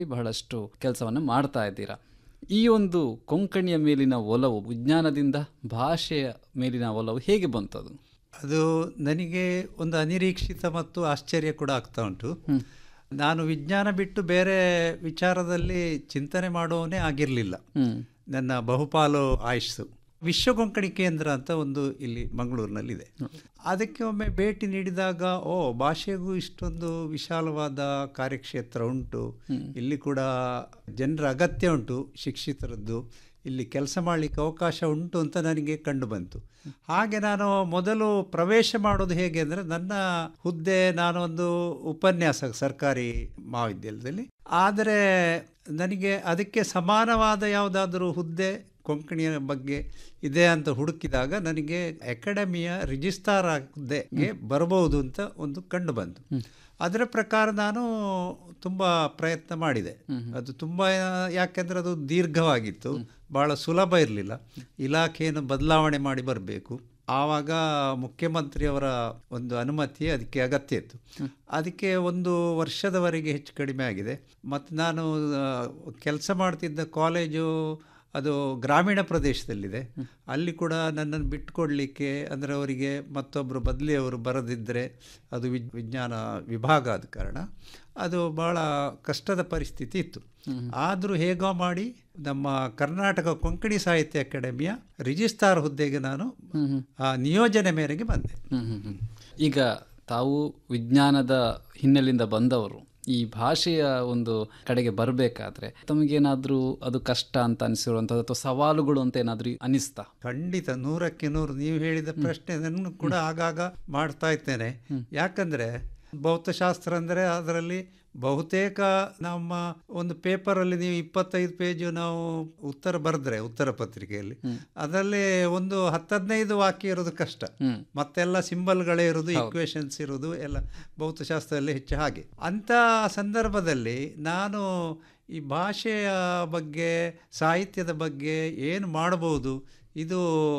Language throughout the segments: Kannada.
ಬಹಳಷ್ಟು ಕೆಲಸವನ್ನು ಮಾಡ್ತಾ ಇದ್ದೀರಾ ಈ ಒಂದು ಕೊಂಕಣಿಯ ಮೇಲಿನ ಒಲವು ವಿಜ್ಞಾನದಿಂದ ಭಾಷೆಯ ಮೇಲಿನ ಒಲವು ಹೇಗೆ ಬಂತದು ಅದು ನನಗೆ ಒಂದು ಅನಿರೀಕ್ಷಿತ ಮತ್ತು ಆಶ್ಚರ್ಯ ಕೂಡ ಆಗ್ತಾ ಉಂಟು ನಾನು ವಿಜ್ಞಾನ ಬಿಟ್ಟು ಬೇರೆ ವಿಚಾರದಲ್ಲಿ ಚಿಂತನೆ ಮಾಡುವವನೇ ಆಗಿರಲಿಲ್ಲ ಹ್ಮ್ ನನ್ನ ಬಹುಪಾಲು ಆಯುಷ್ಸು ವಿಶ್ವ ಕೊಂಕಣಿ ಕೇಂದ್ರ ಅಂತ ಒಂದು ಇಲ್ಲಿ ಮಂಗಳೂರಿನಲ್ಲಿದೆ ಅದಕ್ಕೆ ಒಮ್ಮೆ ಭೇಟಿ ನೀಡಿದಾಗ ಓ ಭಾಷೆಗೂ ಇಷ್ಟೊಂದು ವಿಶಾಲವಾದ ಕಾರ್ಯಕ್ಷೇತ್ರ ಉಂಟು ಇಲ್ಲಿ ಕೂಡ ಜನರ ಅಗತ್ಯ ಉಂಟು ಶಿಕ್ಷಿತರದ್ದು ಇಲ್ಲಿ ಕೆಲಸ ಮಾಡಲಿಕ್ಕೆ ಅವಕಾಶ ಉಂಟು ಅಂತ ನನಗೆ ಕಂಡು ಬಂತು ಹಾಗೆ ನಾನು ಮೊದಲು ಪ್ರವೇಶ ಮಾಡೋದು ಹೇಗೆ ಅಂದರೆ ನನ್ನ ಹುದ್ದೆ ನಾನೊಂದು ಉಪನ್ಯಾಸಕ ಸರ್ಕಾರಿ ಮಹಾವಿದ್ಯಾಲಯದಲ್ಲಿ ಆದರೆ ನನಗೆ ಅದಕ್ಕೆ ಸಮಾನವಾದ ಯಾವುದಾದ್ರೂ ಹುದ್ದೆ ಕೊಂಕಣಿಯ ಬಗ್ಗೆ ಇದೆ ಅಂತ ಹುಡುಕಿದಾಗ ನನಗೆ ಅಕಾಡೆಮಿಯ ರಿಜಿಸ್ಟ್ರಾರ್ ಹುದ್ದೆಗೆ ಬರಬಹುದು ಅಂತ ಒಂದು ಕಂಡು ಬಂತು ಅದರ ಪ್ರಕಾರ ನಾನು ತುಂಬ ಪ್ರಯತ್ನ ಮಾಡಿದೆ ಅದು ತುಂಬ ಯಾಕೆಂದರೆ ಅದು ದೀರ್ಘವಾಗಿತ್ತು ಭಾಳ ಸುಲಭ ಇರಲಿಲ್ಲ ಇಲಾಖೆಯನ್ನು ಬದಲಾವಣೆ ಮಾಡಿ ಬರಬೇಕು ಆವಾಗ ಮುಖ್ಯಮಂತ್ರಿಯವರ ಒಂದು ಅನುಮತಿ ಅದಕ್ಕೆ ಅಗತ್ಯ ಇತ್ತು ಅದಕ್ಕೆ ಒಂದು ವರ್ಷದವರೆಗೆ ಹೆಚ್ಚು ಕಡಿಮೆ ಆಗಿದೆ ಮತ್ತು ನಾನು ಕೆಲಸ ಮಾಡ್ತಿದ್ದ ಕಾಲೇಜು ಅದು ಗ್ರಾಮೀಣ ಪ್ರದೇಶದಲ್ಲಿದೆ ಅಲ್ಲಿ ಕೂಡ ನನ್ನನ್ನು ಬಿಟ್ಟುಕೊಡ್ಲಿಕ್ಕೆ ಅಂದರೆ ಅವರಿಗೆ ಮತ್ತೊಬ್ಬರು ಬದಲಿಯವರು ಬರದಿದ್ದರೆ ಅದು ವಿಜ್ ವಿಜ್ಞಾನ ವಿಭಾಗ ಆದ ಕಾರಣ ಅದು ಭಾಳ ಕಷ್ಟದ ಪರಿಸ್ಥಿತಿ ಇತ್ತು ಆದರೂ ಹೇಗೋ ಮಾಡಿ ನಮ್ಮ ಕರ್ನಾಟಕ ಕೊಂಕಣಿ ಸಾಹಿತ್ಯ ಅಕಾಡೆಮಿಯ ರಿಜಿಸ್ಟ್ರಾರ್ ಹುದ್ದೆಗೆ ನಾನು ಆ ನಿಯೋಜನೆ ಮೇರೆಗೆ ಬಂದೆ ಹ್ಮ್ ಹ್ಮ್ ಹ್ಮ್. ಈಗ ತಾವು ವಿಜ್ಞಾನದ ಹಿನ್ನೆಲೆಯಿಂದ ಬಂದವರು ಈ ಭಾಷೆಯ ಒಂದು ಕಡೆಗೆ ಬರಬೇಕಾದ್ರೆ ತಮಗೇನಾದ್ರೂ ಅದು ಕಷ್ಟ ಅಂತ ಅನಿಸಿರುವಂಥದ್ದು ಅಥವಾ ಸವಾಲುಗಳು ಅಂತ ಏನಾದ್ರೂ ಅನಿಸ್ತಾ ಖಂಡಿತ ನೂರಕ್ಕೆ ನೂರು ನೀವು ಹೇಳಿದ ಪ್ರಶ್ನೆ ನಾನು ಕೂಡ ಆಗಾಗ ಮಾಡ್ತಾ ಇರ್ತೇನೆ ಯಾಕಂದರೆ ಭೌತಶಾಸ್ತ್ರ ಅಂದರೆ ಅದರಲ್ಲಿ ಬಹುತೇಕ ನಮ್ಮ ಒಂದು ಪೇಪರಲ್ಲಿ ನೀವು ಇಪ್ಪತ್ತೈದು ಪೇಜು ನಾವು ಉತ್ತರ ಬರೆದ್ರೆ ಉತ್ತರ ಪತ್ರಿಕೆಯಲ್ಲಿ ಅದರಲ್ಲಿ ಒಂದು ಹತ್ತದೈದು ವಾಕ್ಯ ಇರೋದು ಕಷ್ಟ ಹ್ಮ್. ಮತ್ತೆಲ್ಲ ಸಿಂಬಲ್ಗಳೇ ಇರೋದು ಇಕ್ವೇಶನ್ಸ್ ಇರೋದು ಎಲ್ಲ ಭೌತಶಾಸ್ತ್ರದಲ್ಲಿ ಹೆಚ್ಚು ಹಾಗೆ ಅಂಥ ಸಂದರ್ಭದಲ್ಲಿ ನಾನು ಈ ಭಾಷೆಯ ಬಗ್ಗೆ ಸಾಹಿತ್ಯದ ಬಗ್ಗೆ ಏನು ಮಾಡಬಹುದು ಇದು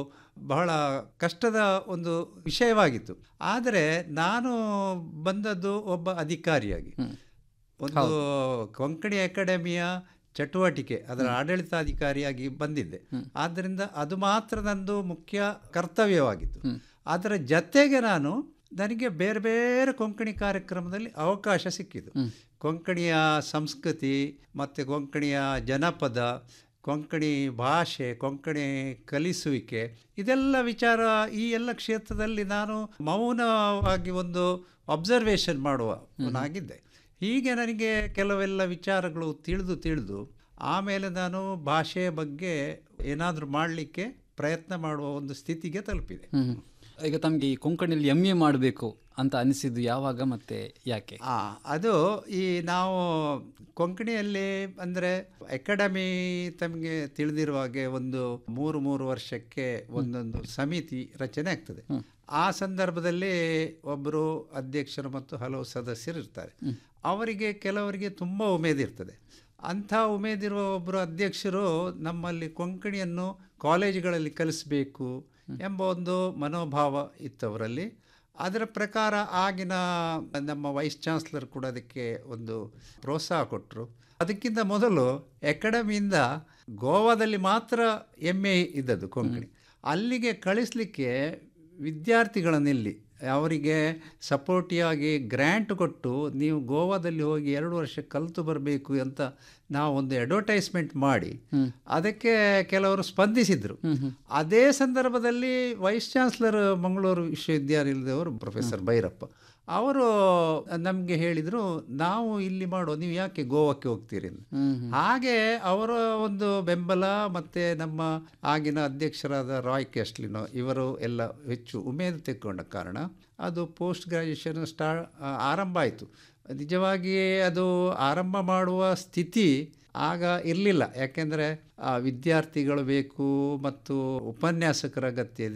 ಬಹಳ ಕಷ್ಟದ ಒಂದು ವಿಷಯವಾಗಿತ್ತು ಆದರೆ ನಾನು ಬಂದದ್ದು ಒಬ್ಬ ಅಧಿಕಾರಿಯಾಗಿ ಒಂದು ಕೊಂಕಣಿ ಅಕಾಡೆಮಿಯ ಚಟುವಟಿಕೆ ಅದರ ಆಡಳಿತಾಧಿಕಾರಿಯಾಗಿ ಬಂದಿದ್ದೆ ಆದ್ದರಿಂದ ಅದು ಮಾತ್ರ ನಂದು ಮುಖ್ಯ ಕರ್ತವ್ಯವಾಗಿತ್ತು ಅದರ ಜತೆಗೆ ನಾನು ನನಗೆ ಬೇರೆ ಬೇರೆ ಕೊಂಕಣಿ ಕಾರ್ಯಕ್ರಮದಲ್ಲಿ ಅವಕಾಶ ಸಿಕ್ಕಿತು ಕೊಂಕಣಿಯ ಸಂಸ್ಕೃತಿ ಮತ್ತು ಕೊಂಕಣಿಯ ಜನಪದ ಕೊಂಕಣಿ ಭಾಷೆ ಕೊಂಕಣಿ ಕಲಿಸುವಿಕೆ ಇದೆಲ್ಲ ವಿಚಾರ ಈ ಎಲ್ಲ ಕ್ಷೇತ್ರದಲ್ಲಿ ನಾನು ಮೌನವಾಗಿ ಒಂದು ಅಬ್ಸರ್ವೇಷನ್ ಮಾಡುವವನಾಗಿದ್ದೆ ಹೀಗೆ ನನಗೆ ಕೆಲವೆಲ್ಲ ವಿಚಾರಗಳು ತಿಳಿದು ತಿಳಿದು ಆಮೇಲೆ ನಾನು ಭಾಷೆಯ ಬಗ್ಗೆ ಏನಾದರೂ ಮಾಡಲಿಕ್ಕೆ ಪ್ರಯತ್ನ ಮಾಡುವ ಒಂದು ಸ್ಥಿತಿಗೆ ತಲುಪಿದೆ ಹ್ಮ್ ಈಗ ತಮಗೆ ಈ ಕೊಂಕಣಿಯಲ್ಲಿ ಎಮ್ ಎ ಮಾಡಬೇಕು ಅಂತ ಅನಿಸಿದ್ದು ಯಾವಾಗ ಮತ್ತೆ ಯಾಕೆ ಆ ಅದು ಈ ನಾವು ಕೊಂಕಣಿಯಲ್ಲಿ ಅಂದರೆ ಅಕಾಡೆಮಿ ತಮಗೆ ತಿಳಿದಿರುವ ಹಾಗೆ ಒಂದು ಮೂರು ಮೂರು ವರ್ಷಕ್ಕೆ ಒಂದೊಂದು ಸಮಿತಿ ರಚನೆ ಆಗ್ತದೆ ಆ ಸಂದರ್ಭದಲ್ಲಿ ಒಬ್ಬರು ಅಧ್ಯಕ್ಷರು ಮತ್ತು ಹಲವು ಸದಸ್ಯರು ಇರ್ತಾರೆ ಅವರಿಗೆ ಕೆಲವರಿಗೆ ತುಂಬ ಉಮೇದಿರ್ತದೆ ಅಂಥ ಉಮೇದಿರುವ ಒಬ್ಬರು ಅಧ್ಯಕ್ಷರು ನಮ್ಮಲ್ಲಿ ಕೊಂಕಣಿಯನ್ನು ಕಾಲೇಜುಗಳಲ್ಲಿ ಕಲಿಸಬೇಕು ಎಂಬ ಒಂದು ಮನೋಭಾವ ಇತ್ತು ಅವರಲ್ಲಿ ಅದರ ಪ್ರಕಾರ ಆಗಿನ ನಮ್ಮ ವೈಸ್ ಚಾನ್ಸ್ಲರ್ ಕೂಡ ಅದಕ್ಕೆ ಒಂದು ಪ್ರೋತ್ಸಾಹ ಕೊಟ್ಟರು ಅದಕ್ಕಿಂತ ಮೊದಲು ಅಕಾಡೆಮಿಯಿಂದ ಗೋವಾದಲ್ಲಿ ಮಾತ್ರ ಎಮ್ ಎ ಇದ್ದದ್ದು ಕೊಂಕಣಿ ಅಲ್ಲಿಗೆ ಕಳಿಸ್ಲಿಕ್ಕೆ ವಿದ್ಯಾರ್ಥಿಗಳನ್ನಿಲ್ಲಿ ಅವರಿಗೆ ಸಪೋರ್ಟಿಯಾಗಿ ಗ್ರ್ಯಾಂಟ್ ಕೊಟ್ಟು ನೀವು ಗೋವಾದಲ್ಲಿ ಹೋಗಿ ಎರಡು ವರ್ಷ ಕಲಿತು ಬರಬೇಕು ಅಂತ ನಾವು ಒಂದು ಅಡ್ವರ್ಟೈಸ್ಮೆಂಟ್ ಮಾಡಿ ಅದಕ್ಕೆ ಕೆಲವರು ಸ್ಪಂದಿಸಿದರು ಅದೇ ಸಂದರ್ಭದಲ್ಲಿ ವೈಸ್ ಚಾನ್ಸ್ಲರ್ ಮಂಗಳೂರು ವಿಶ್ವವಿದ್ಯಾನಿಲಯದವರು ಪ್ರೊಫೆಸರ್ ಭೈರಪ್ಪ ಅವರು ನಮಗೆ ಹೇಳಿದರು ನಾವು ಇಲ್ಲಿ ಮಾಡೋ ನೀವು ಯಾಕೆ ಗೋವಾಕ್ಕೆ ಹೋಗ್ತೀರಿ ಅಂತ ಹಾಗೆ ಅವರ ಒಂದು ಬೆಂಬಲ ಮತ್ತು ನಮ್ಮ ಆಗಿನ ಅಧ್ಯಕ್ಷರಾದ ರಾಯ್ ಕೆಸ್ಲಿನೋ ಇವರು ಎಲ್ಲ ಹೆಚ್ಚು ಉಮೇದು ತೆಕ್ಕೊಂಡ ಕಾರಣ ಅದು ಪೋಸ್ಟ್ ಗ್ರ್ಯಾಜುಯೇಷನ್ ಸ್ಟಾ ಆರಂಭ ಆಯಿತು ನಿಜವಾಗಿಯೇ ಅದು ಆರಂಭ ಮಾಡುವ ಸ್ಥಿತಿ ಆಗ ಇರಲಿಲ್ಲ ಯಾಕೆಂದರೆ ವಿದ್ಯಾರ್ಥಿಗಳು ಬೇಕು ಮತ್ತು ಉಪನ್ಯಾಸಕರ ಅಗತ್ಯ ಇದೆ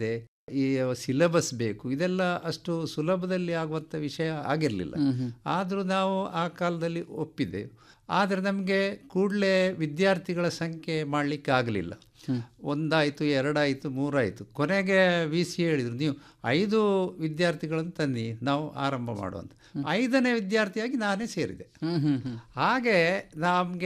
ಈ ಸಿಲೆಬಸ್ ಬೇಕು ಇದೆಲ್ಲ ಅಷ್ಟು ಸುಲಭದಲ್ಲಿ ಆಗುವಂಥ ವಿಷಯ ಆಗಿರಲಿಲ್ಲ ಆದರೂ ನಾವು ಆ ಕಾಲದಲ್ಲಿ ಒಪ್ಪಿದ್ದೆವು ಆದರೆ ನಮಗೆ ಕೂಡಲೇ ವಿದ್ಯಾರ್ಥಿಗಳ ಸಂಖ್ಯೆ ಮಾಡಲಿಕ್ಕೆ ಆಗಲಿಲ್ಲ ಒಂದಾಯಿತು ಎರಡಾಯಿತು ಮೂರಾಯಿತು ಕೊನೆಗೆ ವಿ ಸಿ ಹೇಳಿದರು ನೀವು ಐದು ವಿದ್ಯಾರ್ಥಿಗಳನ್ನು ತನ್ನಿ ನಾವು ಆರಂಭ ಮಾಡುವಂತ ಐದನೇ ವಿದ್ಯಾರ್ಥಿಯಾಗಿ ನಾನೇ ಸೇರಿದೆ ಹ್ಮ್ ಹ್ಮ್ ಹ್ಮ್ ಹಾಗೆ ನಮಗೆ